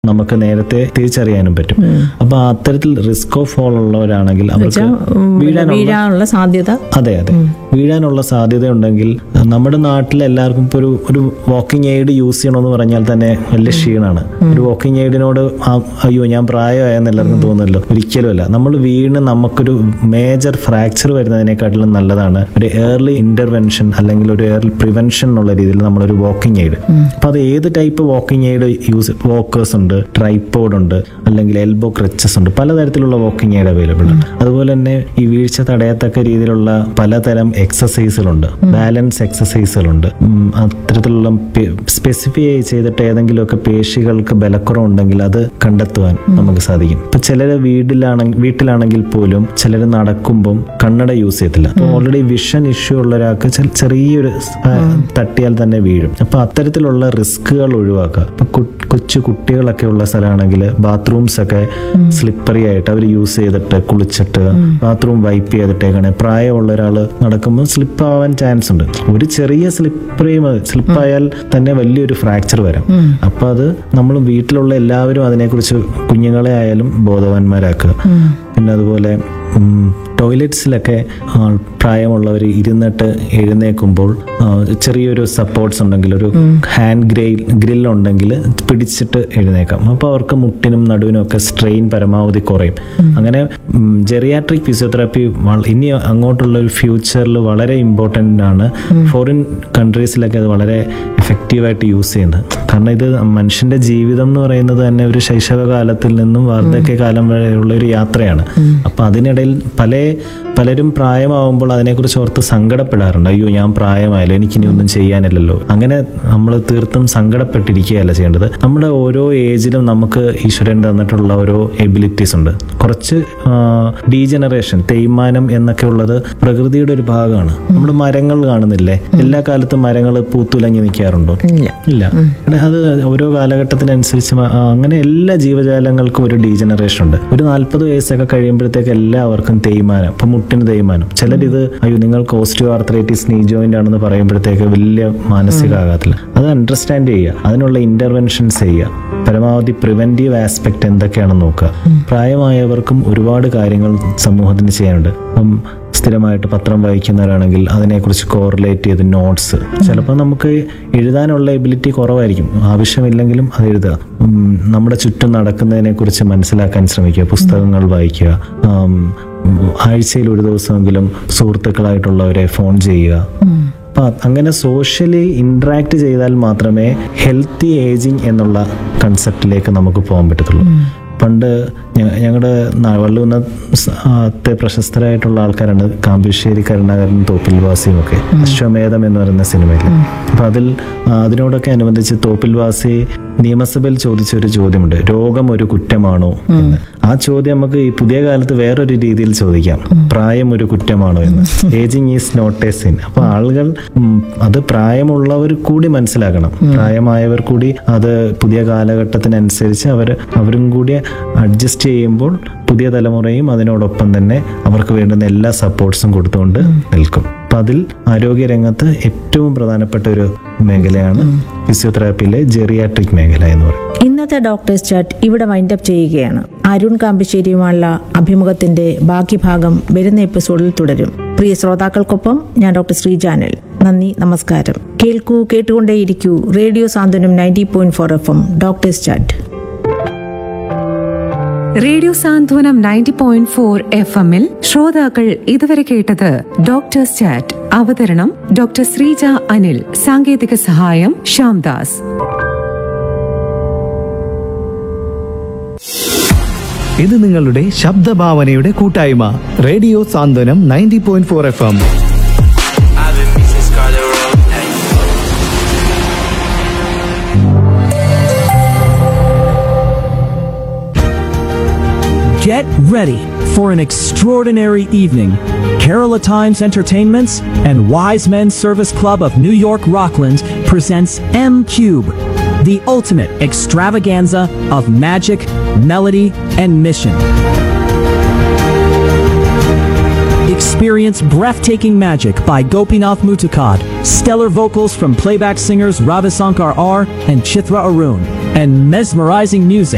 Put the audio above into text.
നമുക്ക് നേരത്തെ തിരിച്ചറിയാനും പറ്റും അപ്പൊ അത്തരത്തിൽ റിസ്ക് ഓഫ് ഫോൾ ഉള്ളവരാണെങ്കിൽ അവർക്ക് വീഴാനുള്ള വീഴാനുള്ള സാധ്യത അതെ അതെ വീഴാനുള്ള സാധ്യത ഉണ്ടെങ്കിൽ നമ്മുടെ നാട്ടിൽ എല്ലാവർക്കും ഇപ്പോൾ ഒരു ഒരു വാക്കിംഗ് എയ്ഡ് യൂസ് ചെയ്യണമെന്ന് പറഞ്ഞാൽ തന്നെ വലിയ ക്ഷീണമാണ് ഒരു വാക്കിംഗ് എയ്ഡിനോട് അയ്യോ ഞാൻ പ്രായമായെന്ന് എല്ലാവർക്കും തോന്നുമല്ലോ ഒരിക്കലുമല്ല നമ്മൾ വീണ് നമുക്കൊരു മേജർ ഫ്രാക്ചർ വരുന്നതിനെക്കാട്ടിലും നല്ലതാണ് ഒരു ഏർലി ഇന്റർവെൻഷൻ അല്ലെങ്കിൽ ഒരു ഏർലി പ്രിവെൻഷൻ എന്നുള്ള രീതിയിൽ നമ്മളൊരു വാക്കിംഗ് എയ്ഡ് അപ്പൊ അത് ഏത് type walking aid use walkers ഉണ്ട് ട്രൈപ്പോഡ് ഉണ്ട് അല്ലെങ്കിൽ എൽബോ ക്രച്ചസ് ഉണ്ട് പലതരത്തിലുള്ള വാക്കിംഗ് എയ്ഡ് അവൈലബിൾ ആണ് അതുപോലെ തന്നെ ഈ വീഴ്ച തടയത്തക്ക രീതിയിലുള്ള പലതരം എക്സസൈസുകളുണ്ട് ബാലൻസ് എക്സസൈസുകളുണ്ട് ഉം, അത്തരത്തിലുള്ള സ്പെസിഫൈ ചെയ്തിട്ട് ഏതെങ്കിലുമൊക്കെ പേശികൾക്ക് ബലക്കുറവുണ്ടെങ്കിൽ അത് കണ്ടെത്തുവാൻ നമുക്ക് സാധിക്കും ഇപ്പൊ ചിലര് വീട്ടിലാണെങ്കിൽ വീട്ടിലാണെങ്കിൽ പോലും ചിലർ നടക്കുമ്പം കണ്ണട യൂസ് ചെയ്യത്തില്ല ഓൾറെഡി വിഷൻ ഇഷ്യൂ ഉള്ള ഒരാൾക്ക് ചെ- ചെറിയൊരു സ്- ആ, തട്ടിയാൽ തന്നെ വീഴും അപ്പൊ അത്തരത്തിലുള്ള റിസ്കുകൾ ഒഴിവാക്കുക ഇപ്പൊ കു- കൊച്ചു കുട്ടികളൊക്കെ ഉള്ള സ്ഥലമാണെങ്കിൽ ബാത്റൂംസ് ഒക്കെ സ്ലിപ്പറി ആയിട്ട് അവർ യൂസ് ചെയ്തിട്ട് കുളിച്ചിട്ട് ബാത്റൂം വൈപ്പ് ചെയ്തിട്ടേക്കണേ പ്രായമുള്ള ഒരാൾ നടക്കുമ്പോൾ സ്ലിപ്പ് ആവാൻ ചാൻസ് ഉണ്ട് ഒരു ചെറിയ സ്ലിപ്പറി സ്ലിപ്പ് ആയാൽ തന്നെ വലിയൊരു ഫ്രാക്ചർ വരാം അപ്പൊ അത് നമ്മൾ വീട്ടിലുള്ള എല്ലാവരും അതിനെക്കുറിച്ച് കുഞ്ഞുങ്ങളെ ആയാലും ബോധവാന്മാരാക്കുക പിന്നെ അതുപോലെ ഉം, ടോയ്ലറ്റ്സിലൊക്കെ ആ, പ്രായമുള്ളവർ ഇരുന്നിട്ട് എഴുന്നേക്കുമ്പോൾ ആ, ചെറിയൊരു സപ്പോർട്ട്സ് ഉണ്ടെങ്കിൽ ഒരു ഹാൻഡ് ഗ്രെയിൽ ഗ്രിൽ ഉണ്ടെങ്കിൽ പിടിച്ചിട്ട് എഴുന്നേക്കാം അപ്പോൾ അവർക്ക് മുട്ടിനും നടുവിനും ഒക്കെ സ്ട്രെയിൻ പരമാവധി കുറയും അങ്ങനെ ജെറിയാട്രിക് ഫിസിയോതെറാപ്പി ഇനി അങ്ങോട്ടുള്ള ഒരു ഫ്യൂച്ചറിൽ വളരെ ഇമ്പോർട്ടൻ്റ് ആണ് ഫോറിൻ കൺട്രീസിലൊക്കെ അത് വളരെ എഫക്റ്റീവായിട്ട് യൂസ് ചെയ്യുന്നത് കാരണം ഇത് മനുഷ്യന്റെ ജീവിതം എന്ന് പറയുന്നത് തന്നെ ഒരു ശൈശവകാലത്തിൽ നിന്നും വാർദ്ധക്യകാലം വരെയുള്ള ഒരു യാത്രയാണ് അപ്പൊ അതിനിടയിൽ പല പലരും പ്രായമാവുമ്പോൾ അതിനെക്കുറിച്ച് ഓർത്ത് സങ്കടപ്പെടാറുണ്ട് അയ്യോ ഞാൻ പ്രായമായല്ലോ എനിക്കിനി ഒന്നും ചെയ്യാനില്ലല്ലോ അങ്ങനെ നമ്മൾ തീർത്തും സങ്കടപ്പെട്ടിരിക്കുകയല്ല ചെയ്യേണ്ടത് നമ്മുടെ ഓരോ ഏജിലും നമുക്ക് ഈശ്വരൻ തന്നിട്ടുള്ള ഓരോ എബിലിറ്റീസ് ഉണ്ട് കുറച്ച് ഡീജനറേഷൻ തേയ്മാനം എന്നൊക്കെ ഉള്ളത് പ്രകൃതിയുടെ ഒരു ഭാഗമാണ് നമ്മൾ മരങ്ങൾ കാണുന്നില്ലേ എല്ലാ കാലത്തും മരങ്ങൾ പൂത്തുലഞ്ഞു നിൽക്കാറുണ്ടോ ഇല്ല ഇല്ല എടാ, അത് ഓരോ കാലഘട്ടത്തിനനുസരിച്ച് മ- ആ, അങ്ങനെ എല്ലാ ജീവജാലങ്ങൾക്കും ഒരു ഡീജനറേഷൻ ഉണ്ട് ഒരു നാല്പത് വയസ്സൊക്കെ കഴിയുമ്പോഴത്തേക്ക് എല്ലാവർക്കും തേയ്മാനം ഇപ്പൊ മുട്ടിന് തേയ്മാനം ചിലരിത് അയ്യോ നിങ്ങൾക്ക് ഓസ്റ്റിയോ ആർത്രൈറ്റിസ് നീ ജോയിന്റ് ആണെന്ന് പറയുമ്പോഴത്തേക്ക് വലിയ മാനസികാഘാതത്തില്ല അത് അണ്ടർസ്റ്റാൻഡ് ചെയ്യുക അതിനുള്ള ഇന്റർവെൻഷൻസ് ചെയ്യുക പരമാവധി പ്രിവെന്റീവ് ആസ്പെക്ട് എന്തൊക്കെയാണെന്ന് നോക്കുക പ്രായമായവർക്കും ഒരുപാട് കാര്യങ്ങൾ സമൂഹത്തിന് ചെയ്യാനുണ്ട് അപ്പം സ്ഥിരമായിട്ട് പത്രം വായിക്കുന്നവരാണെങ്കിൽ അതിനെക്കുറിച്ച് കോറിലേറ്റ് ചെയ്ത് നോട്ട്സ് ചിലപ്പോൾ നമുക്ക് എഴുതാനുള്ള എബിലിറ്റി കുറവായിരിക്കും ആവശ്യമില്ലെങ്കിലും അത് എഴുതുക ഉം, നമ്മുടെ ചുറ്റും നടക്കുന്നതിനെക്കുറിച്ച് മനസ്സിലാക്കാൻ ശ്രമിക്കുക പുസ്തകങ്ങൾ വായിക്കുക ആം, ആഴ്ചയിൽ ഒരു ദിവസമെങ്കിലും സുഹൃത്തുക്കളായിട്ടുള്ളവരെ ഫോൺ ചെയ്യുക അപ്പൊ അങ്ങനെ സോഷ്യലി ഇന്ററാക്ട് ചെയ്താൽ മാത്രമേ ഹെൽത്തി ഏജിങ് എന്നുള്ള കൺസെപ്റ്റിലേക്ക് നമുക്ക് പോകാൻ പറ്റത്തുള്ളൂ പണ്ട് ഞങ്ങളുടെ വള്ളുവന്നത്തെ പ്രശസ്തരായിട്ടുള്ള ആൾക്കാരാണ് കാമ്പശ്ശേരി കരുണാകരൻ തോപ്പിൽവാസിയും ഒക്കെ അശ്വമേധം എന്ന് പറയുന്ന സിനിമയിൽ അപ്പൊ അതിൽ ആ, അതിനോടൊക്കെ അനുബന്ധിച്ച് തോപ്പിൽവാസി നിയമസഭയിൽ ചോദിച്ച ഒരു ചോദ്യമുണ്ട് രോഗം ഒരു കുറ്റമാണോ എന്ന് ആ ചോദ്യം നമുക്ക് ഈ പുതിയ കാലത്ത് വേറൊരു രീതിയിൽ ചോദിക്കാം പ്രായം ഒരു കുറ്റമാണോ എന്ന് ageing is not a sin അപ്പൊ ആളുകൾ ഉം, അത് പ്രായമുള്ളവർ കൂടി മനസ്സിലാക്കണം പ്രായമായവർ കൂടി അത് പുതിയ കാലഘട്ടത്തിനനുസരിച്ച് അവർ അവരും കൂടി അഡ്ജസ്റ്റ് ചെയ്യുമ്പോൾ പുതിയ തലമുറയും അതിനോടൊപ്പം തന്നെ അവർക്ക് വേണ്ടുന്ന എല്ലാ സപ്പോർട്ട്സും കൊടുത്തുകൊണ്ട് നിൽക്കും അപ്പൊ അതിൽ ആരോഗ്യരംഗത്ത് ഏറ്റവും പ്രധാനപ്പെട്ട ഒരു മേഖലയാണ് ഫിസിയോതെറാപ്പിയിലെ ജെറിയാട്രിക് മേഖല എന്ന് പറയുന്നത് ഇന്നത്തെ ഡോക്ടേഴ്സ് ചാറ്റ് ഇവിടെ വൈൻഡപ്പ് ചെയ്യുകയാണ് അരുൺ കാമ്പിശ്ശേരിയുമായുള്ള അഭിമുഖത്തിന്റെ ബാക്കി ഭാഗം വരുന്ന എപ്പിസോഡിൽ തുടരും പ്രിയ ശ്രോതാക്കൾക്കൊപ്പം ഞാൻ ഡോക്ടർ ശ്രീജാനൽ നന്ദി നമസ്കാരം കേൾക്കൂ കേട്ടുകൊണ്ടേയിരിക്കൂ radio Santhwanam ninety point four F M doctors chat radio Santhwanam ninety point four F എമ്മിൽ ശ്രോതാക്കൾ ഇതുവരെ കേട്ടത് ഡോക്ടേഴ്സ് ചാറ്റ് അവതരണം ഡോക്ടർ ശ്രീജ അനിൽ സാങ്കേതിക സഹായം ശ്യാംദാസ് ഇത് നിങ്ങളുടെ ശബ്ദഭാവനയുടെ കൂട്ടായ്മ radio Santhwanam ninety point four F M I've been missing Scarlet Road. Hey. Get ready for an extraordinary evening. Kerala Times Entertainments and Wise Men Service Club of New York Rockland presents M Cube, the ultimate extravaganza of magic, melody, and mission. Experience breathtaking magic by Gopinath Mutukad, stellar vocals from playback singers Ravisankar R and Chithra Arun, and mesmerizing music